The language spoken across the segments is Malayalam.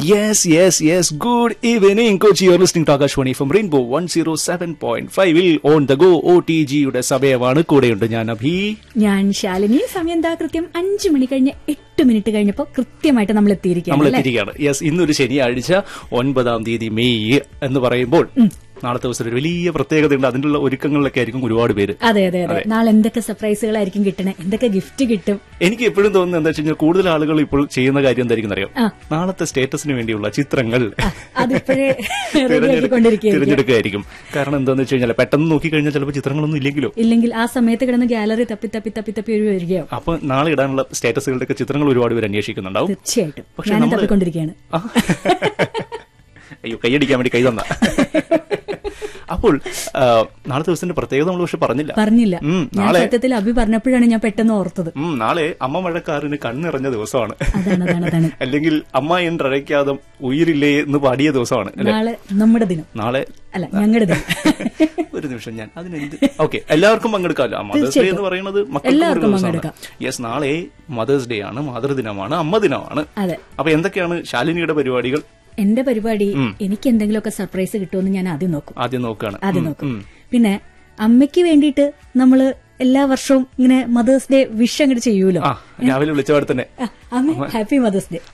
Yes, yes, yes. Good evening, Coach. You're listening to Akashwani from Rainbow 107.5 ൽ on the go O T ജിയുടെ സമയമാണ് കൂടെയുണ്ട് ഞാൻ അഭി ഞാൻ ശാലിനി സമയം എന്താ കൃത്യം അഞ്ചു മണി കഴിഞ്ഞ് എട്ട് മിനിറ്റ് കഴിഞ്ഞപ്പോ കൃത്യമായിട്ട് നമ്മൾ എത്തിയിരിക്കുകയാണ് നമ്മൾ അല്ലേ? എത്തിയിരിക്കുകയാണ് യെസ് ഇന്നൊരു ശനിയാഴ്ച ഒൻപതാം തീയതി മെയ് എന്ന് പറയുമ്പോൾ നാളത്തെ ദിവസം ഒരു വലിയ പ്രത്യേകതയുണ്ട് അതിനുള്ള ഒരുക്കങ്ങളിലൊക്കെ ആയിരിക്കും ഒരുപാട് പേര് അതെ അതെ അതെ നാളെ എന്തൊക്കെ സർപ്രൈസുകളായിരിക്കും കിട്ടണേ എന്തൊക്കെ ഗിഫ്റ്റ് കിട്ടും എനിക്ക് എപ്പോഴും തോന്നുന്നത് എന്താ വെച്ച് കഴിഞ്ഞാൽ കൂടുതൽ ആളുകൾ ഇപ്പോൾ ചെയ്യുന്ന കാര്യം എന്തായിരിക്കും അറിയാം ആ. നാളത്തെ സ്റ്റേറ്റസിന് വേണ്ടിയുള്ള ചിത്രങ്ങൾ അതിപ്പോഴേ തിരഞ്ഞെടു- റെഡിയാക്കിക്കൊണ്ടിരിക്കുകയായിരിക്കും തിരഞ്ഞെടുക്കുകയായിരിക്കും കാരണം എന്താന്ന് വെച്ച് കഴിഞ്ഞാൽ പെട്ടെന്ന് നോക്കിക്കഴിഞ്ഞാൽ ചിലപ്പോൾ ചിത്രങ്ങളൊന്നും ഇല്ലെങ്കിലോ ഇല്ലെങ്കിൽ ആ സമയത്ത് കിടന്ന് ഗാലറി തപ്പി തപ്പി തപ്പി തപ്പി ഒരു വരികയോ അപ്പൊ നാളെ ഇടാനുള്ള സ്റ്റേറ്റസുകളുടെ ഒക്കെ ചിത്രങ്ങൾ ഒരുപാട് പേര് അന്വേഷിക്കുന്നുണ്ടാവും തീർച്ചയായിട്ടും പക്ഷെ ഞാൻ നമ്മള് തപ്പിക്കൊണ്ടിരിക്കുകയാണ് ആ. അയ്യോ കൈയടിക്കാൻ വേണ്ടി കൈ തന്ന അപ്പോൾ ആ, നാളത്തെ ദിവസത്തിന്റെ പ്രത്യേകത നമ്മൾ പക്ഷെ പറഞ്ഞില്ല പറഞ്ഞില്ല ഉം, ഞാൻ നാളെ സത്യത്തിൽ അഭി പറഞ്ഞപ്പോഴാണ് ഞാൻ പെട്ടെന്ന് ഓർത്തത് ഉം, നാളെ അമ്മ മഴക്കാരന് കണ്ണിറഞ്ഞ ദിവസമാണ് അതാണ് അതാണ് അതാണ് അല്ലെങ്കിൽ അമ്മ എന്നഴയ്ക്കാതെ ഉയിരില്ലേ എന്ന് പാടിയ ദിവസമാണ് അല്ലെ നാളെ നമ്മുടെ ദിനം നാളെ അല്ല ഞങ്ങളുടെ ദിനം ഒരു നിമിഷം ഞാൻ അതിനെന്ത് ഓക്കെ എല്ലാവർക്കും പങ്കെടുക്കാമല്ലോ മദേഴ്സ് ഡേ തീർച്ചയായിട്ടും. എന്ന് പറയുന്നത് മക്കൾക്ക് എല്ലാവർക്കും ഒരു ദിവസമാണ് പങ്കെടുക്കാം. യെസ് നാളെ മദേഴ്സ് ഡേ ആണ് മാതൃദിനമാണ് അമ്മ ദിനമാണ് അതെ അപ്പൊ എന്തൊക്കെയാണ് ശാലിനിയുടെ പരിപാടികൾ എന്റെ പരിപാടി എനിക്ക് എന്തെങ്കിലുമൊക്കെ സർപ്രൈസ് കിട്ടുമെന്ന് ഞാൻ ആദ്യം നോക്കും ആദ്യം നോക്കുകയാണ് ആദ്യം ഉം, നോക്കും ഉം. പിന്നെ അമ്മയ്ക്ക് വേണ്ടിയിട്ട് നമ്മള് എല്ലാ വർഷവും ഇങ്ങനെ മദേഴ്സ് ഡേ വിഷ് അങ്ങോട്ട് ചെയ്യൂലോ ആ രാവിലെ വിളിച്ചപാടെ തന്നെ ആ, അമ്മ ഹാപ്പി മദേഴ്സ് ഡേ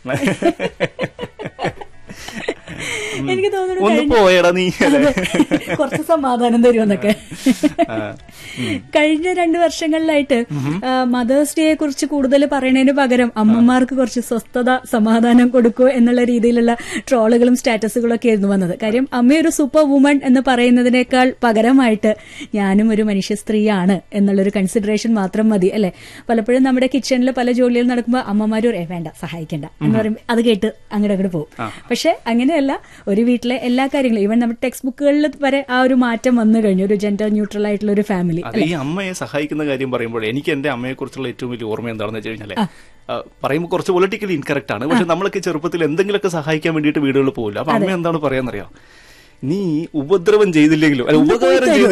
എനിക്ക് തോന്നുന്നു ഒന്ന് കഴിഞ്ഞ- പോയടാ നീ അതെ. കുറച്ച് സമാധാനം തരുമെന്നൊക്കെ ആ, കഴിഞ്ഞ രണ്ട് വർഷങ്ങളിലായിട്ട് മദേഴ്സ് ഡേയെ കുറിച്ച് കൂടുതൽ പറയുന്നതിന് പകരം അമ്മമാർക്ക് കുറച്ച് സ്വസ്ഥത സമാധാനം കൊടുക്കൂ എന്നുള്ള രീതിയിലുള്ള ട്രോളുകളും സ്റ്റാറ്റസുകളും ഒക്കെ ആയിരുന്നു വന്നത് കാര്യം അമ്മയൊരു സൂപ്പർ വുമൺ എന്ന് പറയുന്നതിനേക്കാൾ പകരമായിട്ട് ഞാനും ഒരു മനുഷ്യ സ്ത്രീയാണ് എന്നുള്ളൊരു കൺസിഡറേഷൻ മാത്രം മതി അല്ലെ പലപ്പോഴും നമ്മുടെ കിച്ചണിൽ പല ജോലികൾ നടക്കുമ്പോൾ അമ്മമാരും "ഏ, വേണ്ട സഹായിക്കണ്ട എന്ന് പറയുമ്പോൾ അത് കേട്ട് അങ്ങോട്ട് അങ്ങോട്ട് പോകും പക്ഷെ അങ്ങനെയല്ല ഒരു വീട്ടിലെ എല്ലാ കാര്യങ്ങളും ഈവൻ നമ്മുടെ ടെക്സ്റ്റ് ബുക്കുകളിൽ വരെ ആ ഒരു മാറ്റം വന്നു കഴിഞ്ഞു ഒരു ജെൻഡർ ന്യൂട്രൽ ആയിട്ടുള്ള ഒരു ഫാമിലി അത് ഈ അമ്മയെ സഹായിക്കുന്ന കാര്യം പറയുമ്പോൾ എനിക്ക് എന്റെ അമ്മയെ കുറിച്ചുള്ള ഏറ്റവും വലിയ ഓർമ്മ എന്താണെന്ന് വെച്ച് കഴിഞ്ഞാല് ആ, പറയുമ്പോൾ കുറച്ച് പൊളിറ്റിക്കലി ഇൻകറക്റ്റ് ആണ് പക്ഷെ നമ്മളൊക്കെ ചെറുപ്പത്തിൽ എന്തെങ്കിലുമൊക്കെ സഹായിക്കാൻ വേണ്ടിയിട്ട് വീടുകളിൽ പോകില്ല അപ്പൊ അമ്മ എന്താണ് പറയാന്നറിയാം നീ ഉപദ്രവം ചെയ്തില്ലെങ്കിലും അല്ല ഉപകാരം ചെയ്തില്ലെങ്കിലും